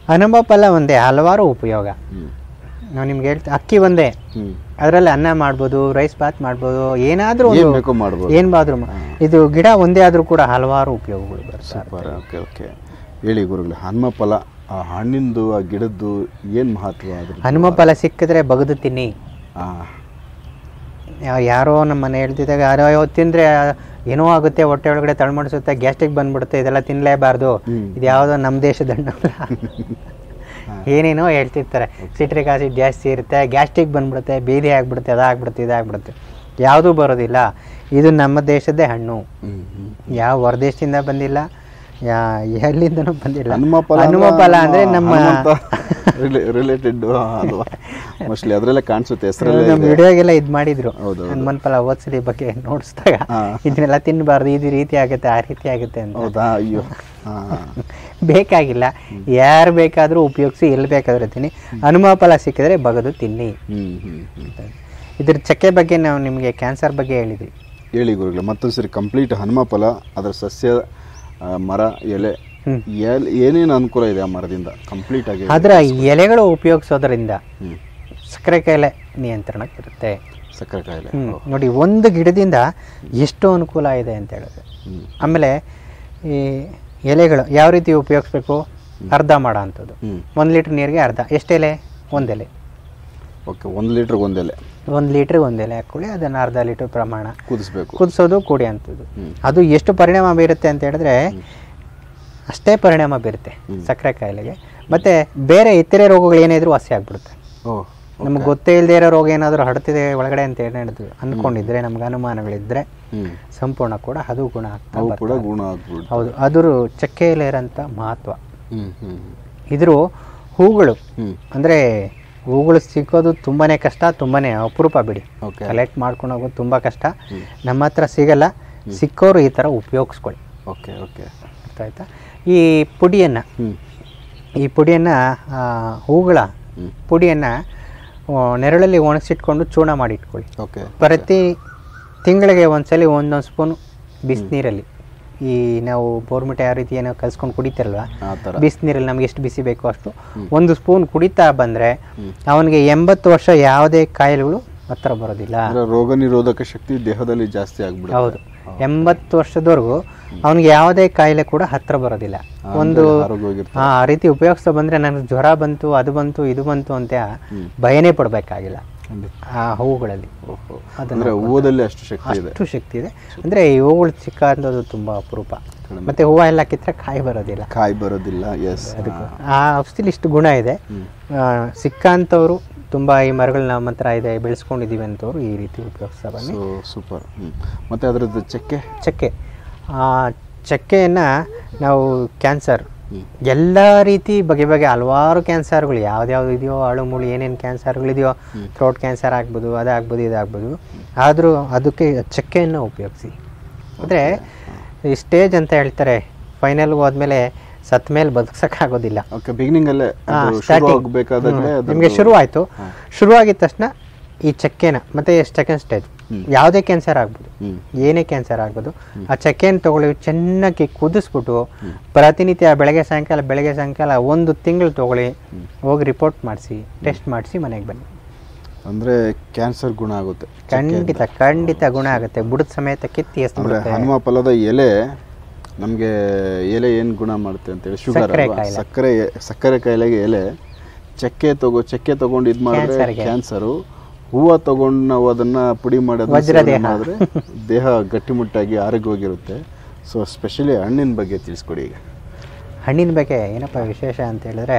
ಹನುಮ ಫಲ ಒಂದೇ ಹಲವಾರು ಉಪಯೋಗ ಹ್ಮ್ ನಾವು ನಿಮ್ಗೆ ಹೇಳ್ತಾ ಅಕ್ಕಿ ಒಂದೇ ಹ್ಮ್ ಅದರಲ್ಲಿ ಅನ್ನ ಮಾಡ್ಬೋದು ರೈಸ್ ಬಾತ್ ಮಾಡ್ಬೋದು ಏನಾದರೂ ಏನ್ ಒಂದು ಬೇಕೋ ಮಾಡ್ಬೋದು ಏನು ಬಾದ್ರೂ ಇದು ಗಿಡ ಒಂದೇ ಆದರೂ ಕೂಡ ಹಲವಾರು ಉಪಯೋಗಗಳು ಬರ್ತವೆ ಸೂಪರ್ ಓಕೆ ಓಕೆ ಹೇಳಿ ಗುರುಗಳೇ ಹನುಮ ಫಲ ಆ ಹಣ್ಣಿಂದು ಆ ಗಿಡದ್ದು ಏನು ಮಹತ್ವ ಅದ್ರ ಹನುಮ ಫಲ ಸಿಕ್ಕಿದ್ರೆ ಬಗದು ತಿನ್ನಿ ಆ, ಯಾ- ಯಾರೋ ನಮ್ಮ ಮನೆ ಹೇಳ್ತಿದ್ದಾಗ ಯಾರೋ ಅಯ್ಯೋ ತಿಂದರೆ ಏನೋ ಆಗುತ್ತೆ ಹೊಟ್ಟೆ ಒಳಗಡೆ ತಳ್ಮಡಿಸುತ್ತೆ ಗ್ಯಾಸ್ಟ್ರಿಕ್ ಬಂದ್ಬಿಡುತ್ತೆ ಇದೆಲ್ಲ ತಿನ್ನಲೇಬಾರ್ದು ಹ್ಮ್. ಇದು ಯಾವುದೋ ನಮ್ಮ ದೇಶದ ಹಣ್ಣು ಅಲ್ಲ. ಏನೇನೋ ಹೇಳ್ತಿರ್ತಾರೆ ಸಿಟ್ರಿಕ್ ಆಸಿಡ್ ಜಾಸ್ತಿ ಇರುತ್ತೆ ಗ್ಯಾಸ್ಟ್ರಿಕ್ ಬಂದ್ಬಿಡುತ್ತೆ ಬೇದಿ ಆಗ್ಬಿಡುತ್ತೆ ಅದಾಗ್ಬಿಡುತ್ತೆ ಇದಾಗ್ಬಿಡುತ್ತೆ ಯಾವುದೂ ಬರೋದಿಲ್ಲ ಇದು ನಮ್ಮ ದೇಶದ್ದೇ ಹಣ್ಣು ಹ್ಮ್ ಹ್ಮ್ ಯಾವ ಹೊರದೇಶದಿಂದ ಬಂದಿಲ್ಲ ಯಾ ಎಲ್ಲಿಂದನೂ ಬಂದಿಲ್ಲ ಹನುಮ ಫಲ ಹನುಮ ಫಲ ಅಂದ್ರೆ ನಮ್ಮ ರಿಲೇಟೆಡ್ ಅಲ್ವಾ ಮೋಸ್ಟ್ಲಿ ಅದರಲ್ಲೇ ಕಾಣಿಸುತ್ತೆ ಹೆಸರಲ್ಲೇ ನಮ್ಮ ವಿಡಿಯೋಗೆಲ್ಲ ಇದು ಮಾಡಿದ್ರು ಹೌದು, ಹನುಮನ್ ಫಲ ಓದ್ಸಲಿ ಬಗ್ಗೆ ನೋಡಿಸಿದಾಗ ಹಾ. ಇದನ್ನೆಲ್ಲ ತಿನ್ನಬಾರ್ದು ಇದು ರೀತಿ ಆಗುತ್ತೆ ಆ ರೀತಿ ಆಗುತ್ತೆ ಅಂತ ಹೌದಾ ಅಯ್ಯೋ ಹಾ ಬೇಕಾಗಿಲ್ಲ ಯಾರು ಬೇಕಾದರೂ ಉಪಯೋಗಿಸಿ ಎಲ್ಲಿ ಬೇಕಾದರೂ ತಿನ್ನಿ ಹನುಮ ಫಲ ಸಿಕ್ಕಿದ್ರೆ ಬಗದು ತಿನ್ನಿ ಹ್ಮ್ ಹ್ಮ್ ಹ್ಮ್ ಇದ್ರ ಚಕ್ಕೆ ಬಗ್ಗೆ ನಾವು ನಿಮಗೆ ಕ್ಯಾನ್ಸರ್ ಬಗ್ಗೆ ಹೇಳಿದ್ವಿ ಹೇಳಿ ಗುರುಗಳೇ ಮತ್ತೊಂದು ಸರಿ ಕಂಪ್ಲೀಟ್ ಹನುಮ ಫಲ ಅದರ ಸಸ್ಯ ಆ, ಮರ ಎಲೆ ಹ್ಮ್. ಎಲ್ ಏನೇನು ಅನುಕೂಲ ಇದೆ ಆ ಮರದಿಂದ ಕಂಪ್ಲೀಟ್ ಆಗಿ ಅದರ ಎಲೆಗಳು ಉಪಯೋಗಿಸೋದ್ರಿಂದ ಹ್ಮ್ ಸಕ್ಕರೆ ಕಾಯಿಲೆ ನಿಯಂತ್ರಣಕ್ಕೆ ಇರುತ್ತೆ ಸಕ್ಕರೆ ಕಾಯಿಲೆ ಹ್ಮ್. ನೋಡಿ ಒಂದು ಗಿಡದಿಂದ ಎಷ್ಟು ಅನುಕೂಲ ಇದೆ ಅಂತ ಹೇಳಿದ್ರೆ ಹ್ಮ್ ಆಮೇಲೆ ಈ ಎಲೆಗಳು ಯಾವ ರೀತಿ ಉಪಯೋಗಿಸ್ಬೇಕು ಅರ್ಧ ಮಾಡೋ ಅಂಥದ್ದು ಹ್ಮ್ ಒಂದು ಲೀಟ್ರ್ ನೀರಿಗೆ ಅರ್ಧ ಎಷ್ಟು ಎಲೆ ಒಂದು ಎಲೆ ಓಕೆ ಒಂದು ಲೀಟ್ರ್ ಒಂದು ಎಲೆ ಒಂದು ಲೀಟ್ರಿಗೆ ಒಂದು ಎಲೆ ಹಾಕ್ಕೊಳ್ಳಿ ಅದನ್ನು ಅರ್ಧ ಲೀಟ್ರ್ ಪ್ರಮಾಣ ಕುದಿಸ್ಬೇಕು ಕುದಿಸೋದು ಕುಡಿ ಅಂಥದ್ದು ಹ್ಮ್. ಅದು ಎಷ್ಟು ಪರಿಣಾಮ ಬೀರುತ್ತೆ ಅಂತ ಹೇಳಿದ್ರೆ ಅಷ್ಟೇ ಪರಿಣಾಮ ಬೀರುತ್ತೆ ಸಕ್ಕರೆ ಕಾಯಿಲೆಗೆ ಮತ್ತು ಬೇರೆ ಇತರೆ ರೋಗಗಳು ಏನೇ ಇದ್ರೂ ವಾಸಿ ಆಗ್ಬಿಡುತ್ತೆ ಓ ನಮಗೆ ಗೊತ್ತೇ ಇಲ್ಲದೆ ಇರೋ ರೋಗ ಏನಾದರೂ ಹರಡ್ತಿದೆ ಒಳಗಡೆ ಅಂತ ಹೇಳಿದ್ರು ಅಂದ್ಕೊಂಡಿದ್ರೆ ನಮ್ಗೆ ಅನುಮಾನಗಳಿದ್ರೆ ಹ್ಮ್ ಸಂಪೂರ್ಣ ಕೂಡ ಅದು ಗುಣ ಆಗ್ತಾ ಅವು ಬರ್ತದೆ. ಕೂಡ ಗುಣ ಆಗ್ಬಿಡು ಹೌದು ಅದ್ರ ಚಕ್ಕೆಯಲ್ಲಿ ಇರೋಂಥ ಮಹತ್ವ ಹ್ಮ್ ಹ್ಮ್ ಇದ್ರ ಹೂಗಳು ಹ್ಮ್ ಅಂದರೆ ಹೂಗಳು ಸಿಕ್ಕೋದು ತುಂಬಾ ಕಷ್ಟ ತುಂಬಾ ಅಪರೂಪ ಬಿಡಿ ಓಕೆ ಕಲೆಕ್ಟ್ ಮಾಡ್ಕೊಂಡು ಹೋಗೋದು ತುಂಬ ಕಷ್ಟ ನಮ್ಮ ಹತ್ರ ಸಿಗಲ್ಲ ಸಿಕ್ಕೋರು ಈ ಥರ ಉಪಯೋಗಿಸ್ಕೊಳ್ಳಿ ಓಕೆ ಓಕೆ ಅರ್ಥ ಆಯ್ತಾ ಈ ಪುಡಿಯನ್ನು ಹ್ಮ್ ಈ ಪುಡಿಯನ್ನು ಹೂಗಳ ಹ್ಮ್ ಪುಡಿಯನ್ನು ನೆರಳಲ್ಲಿ ಒಣಗಿಸಿಟ್ಕೊಂಡು ಚೂರ್ಣ ಮಾಡಿ ಇಟ್ಕೊಳ್ಳಿ ಓಕೆ ಪ್ರತಿ ತಿಂಗಳಿಗೆ ಒಂದ್ಸಲಿ ಒಂದೊಂದು ಸ್ಪೂನ್ ಬಿಸಿನೀರಲ್ಲಿ ಈ ನಾವು ಬೋರ್ಮಿಟ ಯಾವ ರೀತಿ ಏನೋ ಕಲ್ಸ್ಕೊಂಡು ಕುಡಿತಾರಲ್ವ ಆ ಥರ ಬಿಸಿನೀರಲ್ಲಿ ನಮ್ಗೆ ಎಷ್ಟು ಬಿಸಿ ಬೇಕೋ ಅಷ್ಟು ಒಂದು ಸ್ಪೂನ್ ಕುಡಿತಾ ಬಂದರೆ ಅವನಿಗೆ ಎಂಬತ್ತು ವರ್ಷ ಯಾವುದೇ ಕಾಯಿಲೆಗಳು ಹತ್ರ ಬರೋದಿಲ್ಲ ಅಂದ್ರೆ ರೋಗ ನಿರೋಧಕ ಶಕ್ತಿ ದೇಹದಲ್ಲಿ ಜಾಸ್ತಿ ಆಗ್ಬಿಡುತ್ತೆ ಹೌದು ಎಂಬತ್ತು ವರ್ಷದವರೆಗೂ ಅವನಿಗೆ ಯಾವುದೇ ಕಾಯಿಲೆ ಕೂಡ ಹತ್ರ ಬರೋದಿಲ್ಲ ಒಂದು ಆರೋಗ್ಯವಾಗಿರ್ತಾರೆ ಆ ಆ ರೀತಿ ಉಪಯೋಗಿಸ್ತಾ ಬಂದರೆ ನನಗೆ ಜ್ವರ ಬಂತು ಅದು ಬಂತು ಇದು ಬಂತು ಅಂತ ಭಯನೇ ಪಡಬೇಕಾಗಿಲ್ಲ ಆ ಹೂವುಗಳಲ್ಲಿ ಓಹೋ ಅಂದ್ರೆ ಹೂವದಲ್ಲಿ ಅಷ್ಟು ಶಕ್ತಿ ಇದೆ ಅಷ್ಟು ಶಕ್ತಿ ಇದೆ ಅಂದರೆ ಈ ಹೂವುಗಳು ಚಿಕ್ಕ ಅನ್ನೋದು ತುಂಬ ಅಪರೂಪ ಮತ್ತು ಹೂವು ಎಲ್ಲ ಕಿತ್ತರೆ ಕಾಯಿ ಬರೋದಿಲ್ಲ ಕಾಯಿ ಬರೋದಿಲ್ಲ ಎಸ್ ಆ ಔಷಧಿಲಿ ಇಷ್ಟು ಗುಣ ಇದೆ ಆ, ಸಿಕ್ಕಂಥವ್ರು ತುಂಬ ಈ ಮರಗಳು ನಮ್ಮ ಹತ್ರ ಇದೆ ಬೆಳೆಸ್ಕೊಂಡಿದ್ದೀವಿ ಅಂತವ್ರು ಈ ರೀತಿ ಉಪಯೋಗಿಸ್ತಾ ಬನ್ನಿ ಸೊ ಸೂಪರ್ ಹ್ಮ್ ಮತ್ತೆ ಅದರದ್ದು ಚಕ್ಕೆ ಚಕ್ಕೆ ಆ ಚಕ್ಕೆಯನ್ನು ನಾವು ಕ್ಯಾನ್ಸರ್ ಹ್ಮ್. ಎಲ್ಲ ರೀತಿ ಬಗೆ ಬಗೆ ಹಲವಾರು ಕ್ಯಾನ್ಸರ್ಗಳು ಯಾವ್ದ್ಯಾವ್ದು ಇದೆಯೋ ಅಳು ಮುಳು ಏನೇನು ಕ್ಯಾನ್ಸರ್ಗಳಿದೆಯೋ ಥ್ರೋಟ್ ಕ್ಯಾನ್ಸರ್ ಆಗ್ಬೋದು ಅದಾಗ್ಬೋದು ಇದಾಗ್ಬೋದು ಆದರೂ ಅದಕ್ಕೆ ಚಕ್ಕೆಯನ್ನು ಉಪಯೋಗಿಸಿ ಅಂದರೆ ಈ ಸ್ಟೇಜ್ ಅಂತ ಹೇಳ್ತಾರೆ ಫೈನಲ್ಗೆ ಹೋದ್ಮೇಲೆ ಸತ್ ಮೇಲೆ ಬದುಕ್ಸೋಕ್ಕಾಗೋದಿಲ್ಲ ಓಕೆ ಬಿಗಿನಿಂಗ್ ಅಲ್ಲೇ ಅದು ಶುರು ಸ್ಟಾರ್ಟಿಂಗ್ ಆಗ್ಬೇಕಾದಾಗಲೇ ನಿಮಗೆ ಶುರು ಆಯಿತು ಶುರುವಾಗಿದ ತಕ್ಷಣ ಈ ಚಕ್ಕೆನ ಮತ್ತೆ ಸೆಕೆಂಡ್ ಸ್ಟೇಜ್ ಯಾವುದೇ ಕ್ಯಾನ್ಸರ್ ಆಗ್ಬೋದು ಹ್ಮ್ ಏನೇ ಕ್ಯಾನ್ಸರ್ ಆಗ್ಬೋದು ಆ ಚಕ್ಕೆಯನ್ನು ತಗೊಳ್ಳಿ ಚೆನ್ನಾಗಿ ಕುದಿಸ್ಬಿಟ್ಟು ಪ್ರತಿನಿತ್ಯ ಬೆಳಗ್ಗೆ ಸಾಯಂಕಾಲ ಬೆಳಗ್ಗೆ ಸಾಯಂಕಾಲ ಒಂದು ತಿಂಗಳು ತಗೊಳ್ಳಿ ಹೋಗಿ ರಿಪೋರ್ಟ್ ಮಾಡಿಸಿ ಟೆಸ್ಟ್ ಮಾಡಿಸಿ ಮನೆಗೆ ಬನ್ನಿ ಅಂದ್ರೆ ಕ್ಯಾನ್ಸರ್ ಗುಣ ಆಗುತ್ತೆ ಖಂಡಿತ ಖಂಡಿತ ಗುಣ ಆಗುತ್ತೆ ಬುಡದ ಸಮೇತ ಕಿತ್ತಿ ಅಂದ್ರೆ ಎಸ್ಬಿಡುತ್ತೆ ಹನುಮ ಫಲದ ಎಲೆ ನಮಗೆ ಎಲೆ ಏನು ಗುಣ ಮಾಡುತ್ತೆ ಅಂತೇಳಿ ಶುಗರ್ ಸಕ್ಕರೆ ಅಲ್ವಾ ಕಾಯಿಲೆ. ಸಕ್ಕರೆ ಸಕ್ಕರೆ ಕಾಯಿಲೆಗೆ ಎಲೆ ಚಕ್ಕೆ ತಗೋ ಚಕ್ಕೆ ತಗೊಂಡು ಇದು ಮಾಡಿದ್ರೆ ಕ್ಯಾನ್ಸರ್ಗೆ. ಕ್ಯಾನ್ಸರು ಹೂವು ತಗೊಂಡು ನಾವು ಅದನ್ನ ಪುಡಿ ಮಾಡಿ ಅದನ್ನ ವಜ್ರ ಸೇವನೆ ದೇಹ. ಮಾಡಿದ್ರೆ ದೇಹ ಗಟ್ಟಿಮುಟ್ಟಾಗಿ ಆರೋಗ್ಯವಾಗಿರುತ್ತೆ ಸೊ ಸ್ಪೆಷಲಿ ಹಣ್ಣಿನ ಬಗ್ಗೆ ತಿಳಿಸ್ಕೊಡಿ ಈಗ ಹಣ್ಣಿನ ಬಗ್ಗೆ ಏನಪ್ಪ ವಿಶೇಷ ಅಂತ ಹೇಳಿದ್ರೆ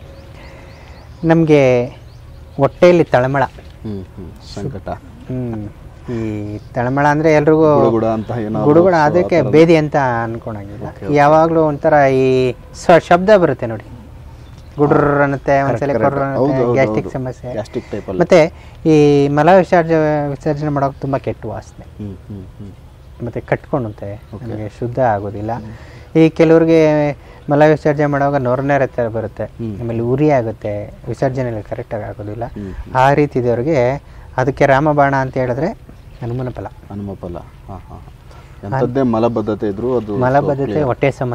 ನಮಗೆ ಹೊಟ್ಟೆಯಲ್ಲಿ ತಳಮಳ ಹ್ಮ್ ಹ್ಮ್ ಸಂಕಟ ಹ್ಮ್. ಈ ತಳಮಳ ಅಂದರೆ ಎಲ್ರಿಗೂ ಗುಡುಗುಡ ಅಂತ ಏನೋ ಗುಡುಗುಡ ಅದಕ್ಕೆ ಬೇದಿ ಅಂತ ಅನ್ಕೊಳಂಗಿಲ್ಲ ಯಾವಾಗಲೂ ಒಂಥರ ಈ ಸ- ಶಬ್ದ ಬರುತ್ತೆ ನೋಡಿ ಗುಡ್ರ ಅನ್ನತ್ತೆ ಒಂದ್ಸಲ ಕೊರ್ರ ಅನ್ನತ್ತೆ ಗ್ಯಾಸ್ಟ್ರಿಕ್ ಸಮಸ್ಯೆ ಗ್ಯಾಸ್ಟ್ರಿಕ್ ಟೈಪ್ ಅಲ್ಲ ಮತ್ತೆ ಈ ಮಲ ವಿಸರ್ಜ ವಿಸರ್ಜನೆ ಮಾಡೋಕೆ ತುಂಬ ಕೆಟ್ಟ ವಾಸನೆ ಹ್ಮ್ ಹ್ಮ್ ಹ್ಮ್ ಮತ್ತೆ ಕಟ್ಕೊಳುತ್ತೆ ನಮಗೆ ಶುದ್ಧ ಆಗೋದಿಲ್ಲ ಈ ಕೆಲವ್ರಿಗೆ ಮಲ ವಿಸರ್ಜನೆ ಮಾಡುವಾಗ ನೊರನೇರ ಥರ ಬರುತ್ತೆ ಆಮೇಲೆ ಉರಿ ಆಗುತ್ತೆ ವಿಸರ್ಜನೆ ಕರೆಕ್ಟಾಗಿ ಆಗೋದಿಲ್ಲ ಆ ರೀತಿ ಇದ್ದವ್ರಿಗೆ ಅದಕ್ಕೆ ರಾಮಬಾಣ ಅಂತ ಹೇಳಿದ್ರೆ ಹನುಮನ ಫಲ ಹನುಮ ಫಲ ಹಾಂ ಹಾಂ ಎಂಥದ್ದೇ ಮಲಬದ್ಧತೆ ಇದ್ರು ಅದು ಮಲಬದ್ಧತೆ ಹೊಟ್ಟೆ ಸಮಸ್ಯೆ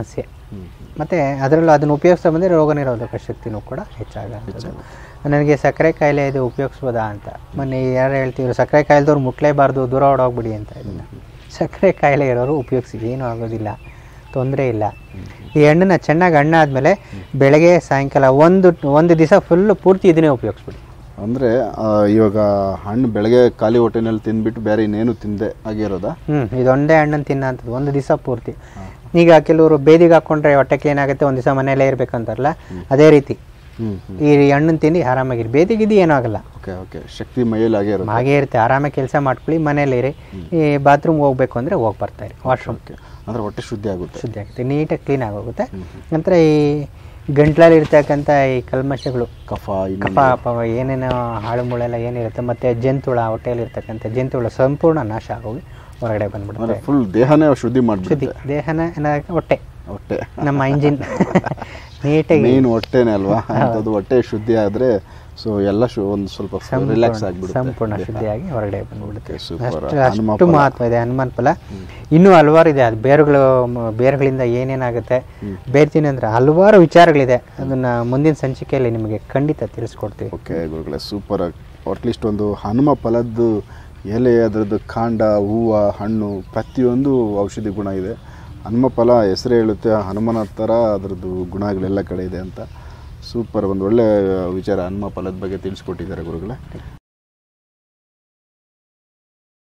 ಮತ್ತು ಅದರಲ್ಲೂ ಅದನ್ನು ಉಪಯೋಗಿಸ್ತಾ ಬಂದರೆ ರೋಗ ನಿರೋಧಕ ಶಕ್ತಿನೂ ಕೂಡ ಹೆಚ್ಚಾಗುತ್ತೆ ನನಗೆ ಸಕ್ಕರೆ ಕಾಯಿಲೆ ಇದು ಉಪಯೋಗಿಸ್ಬೋದಾ ಅಂತ ಮೊನ್ನೆ ಯಾರು ಹೇಳ್ತಿದ್ರು ಸಕ್ಕರೆ ಕಾಯಿಲೆದವ್ರು ಮುಟ್ಲೇಬಾರ್ದು ದೂರ ಓಡೋಗ್ಬಿಡಿ ಅಂತ ಇದನ್ನು ಸಕ್ಕರೆ ಕಾಯಿಲೆ ಇರೋರು ಉಪಯೋಗಿಸಿ ಏನೂ ಆಗೋದಿಲ್ಲ ತೊಂದರೆ ಇಲ್ಲ ಈ ಹಣ್ಣನ್ನ ಚೆನ್ನಾಗಿ ಹಣ್ಣಾದ್ಮೇಲೆ ಬೆಳಗ್ಗೆ ಸಾಯಂಕಾಲ ಒಂದು ಒಂದು ದಿವಸ ಫುಲ್ಲು ಪೂರ್ತಿ ಇದನ್ನೇ ಉಪಯೋಗಿಸ್ಬಿಡಿ ಅಂದರೆ ಇವಾಗ ಹಣ್ಣು ಬೆಳಗ್ಗೆ ಖಾಲಿ ಹೊಟ್ಟೆನಲ್ಲಿ ತಿಂದ್ಬಿಟ್ಟು ಬೇರೆ ಇನ್ನೇನು ತಿಂದೆ ಆಗಿರೋದಾ ಹ್ಞೂ ಇದೊಂದೇ ಹಣ್ಣನ್ನು ತಿನ್ನೋಂಥದ್ದು ಒಂದು ದಿವಸ ಪೂರ್ತಿ ಈಗ ಕೆಲವರು ಬೇದಿಗೆ ಹಾಕ್ಕೊಂಡ್ರೆ ಹೊಟ್ಟೆಗೆ ಏನಾಗುತ್ತೆ ಒಂದು ದಿವಸ ಮನೆಯಲ್ಲೇ ಇರಬೇಕಂತಾರಲ್ಲ ಅದೇ ರೀತಿ ಹ್ಞೂ ಈ ಹಣ್ಣನ್ನು ತಿಂದು ಆರಾಮಾಗಿರಿ ಬೇದಿಗಿದ್ದು ಏನೂ ಆಗಲ್ಲ ಓಕೆ ಓಕೆ ಶಕ್ತಿ ಮೈಯಲ್ಲಿ ಆಗೇ ಇರುತ್ತೆ ಹಾಗೇ ಇರುತ್ತೆ ಆರಾಮಾಗಿ ಕೆಲಸ ಮಾಡ್ಕೊಳ್ಳಿ ಮನೇಲಿರಿ ಈ ಬಾತ್ರೂಮ್ ಹೋಗ್ಬೇಕು ಅಂದರೆ ಹೋಗಿ ಬರ್ತಾಯಿರಿ ವಾಶ್ರೂಮ್ ಅಂದರೆ ಹೊಟ್ಟೆ ಶುದ್ಧಿ ಆಗುತ್ತೆ ಶುದ್ಧಿ ಆಗುತ್ತೆ ನೀಟಾಗಿ ಕ್ಲೀನ್ ಆಗೋಗುತ್ತೆ ನಂತರ ಈ ಗಂಟ್ಲಲ್ಲಿ ಇರ್ತಕ್ಕಂಥ ಈ ಕಲ್ಮಶಗಳು ಕಫ ಇನ್ನು ಕಫ ಪವ ಏನೇನೋ ಹಾಳು ಮುಳೆಲ್ಲ ಏನಿರುತ್ತೆ ಮತ್ತು ಜಂತುಳ ಹೊಟ್ಟೆಯಲ್ಲಿ ಇರ್ತಕ್ಕಂಥ ಜಂತುಳ ಸಂಪೂರ್ಣ ನಾಶ ಆಗೋಗಿ ಹೊರಗಡೆ ಬಂದ್ಬಿಡುತ್ತೆ ಅಂದರೆ ಫುಲ್ ದೇಹನೇ ಶುದ್ಧಿ ಶುದ್ಧಿ ಮಾಡಿಬಿಡುತ್ತೆ ದೇಹನ ಏನಾಗುತ್ತೆ ಹೊಟ್ಟೆ ಹೊಟ್ಟೆ ನಮ್ಮ ಇಂಜಿನ್ ನೀಟಾಗಿ ಮೇನ್ ಹೊಟ್ಟೆನೇ ಅಲ್ವಾ ಅಂಥದ್ದು ಹೊಟ್ಟೆ ಶುದ್ಧಿ ಆದರೆ ಸೊ ಎಲ್ಲ ಶು ಒಂದು ಸ್ವಲ್ಪ ರಿಲ್ಯಾಕ್ಸ್ ಆಗಿಬಿಡುತ್ತೆ ಸಂಪೂರ್ಣ ಶುದ್ಧಿಯಾಗಿ ಹೊರಗಡೆ ಬಂದ್ಬಿಡುತ್ತೆ ಸೂಪರ್ ಅಷ್ಟು ಅಷ್ಟು ಮಹತ್ವ ಇದೆ ಹನುಮಾನ್ ಫಲ ಇನ್ನೂ ಹಲವಾರು ಇದೆ ಅದು ಬೇರುಗಳು ಮ- ಬೇರುಗಳಿಂದ ಏನೇನಾಗುತ್ತೆ ಬೇರ್ತೀನಿ ಅಂದರೆ ಹಲವಾರು ವಿಚಾರಗಳಿದೆ ಅದನ್ನ ಮುಂದಿನ ಸಂಚಿಕೆಯಲ್ಲಿ ನಿಮಗೆ ಖಂಡಿತ ತಿಳಿಸ್ಕೊಡ್ತೀವಿ ಓಕೆ ಗುರುಗಳೇ ಸೂಪರ್ ಅಟ್ಲೀಸ್ಟ್ ಒಂದು ಹನುಮ ಫಲದ್ದು ಎಲೆ ಅದರದ್ದು ಕಾಂಡ ಹೂವು ಹಣ್ಣು ಪ್ರತಿಯೊಂದು ಔಷಧಿ ಗುಣ ಇದೆ ಹನುಮ ಫಲ ಹೆಸರು ಹೇಳುತ್ತೆ ಹನುಮನ ಥರ ಅದರದ್ದು ಗುಣಗಳೆಲ್ಲ ಕಡೆ ಇದೆ ಅಂತ ಸೂಪರ್ ಒಂದು ಒಳ್ಳೆ ವಿಚಾರ ಹನುಮ ಫಲದ ಬಗ್ಗೆ ತಿಳಿಸ್ಕೊಟ್ಟಿದ್ದಾರೆ ಗುರುಗಳೇ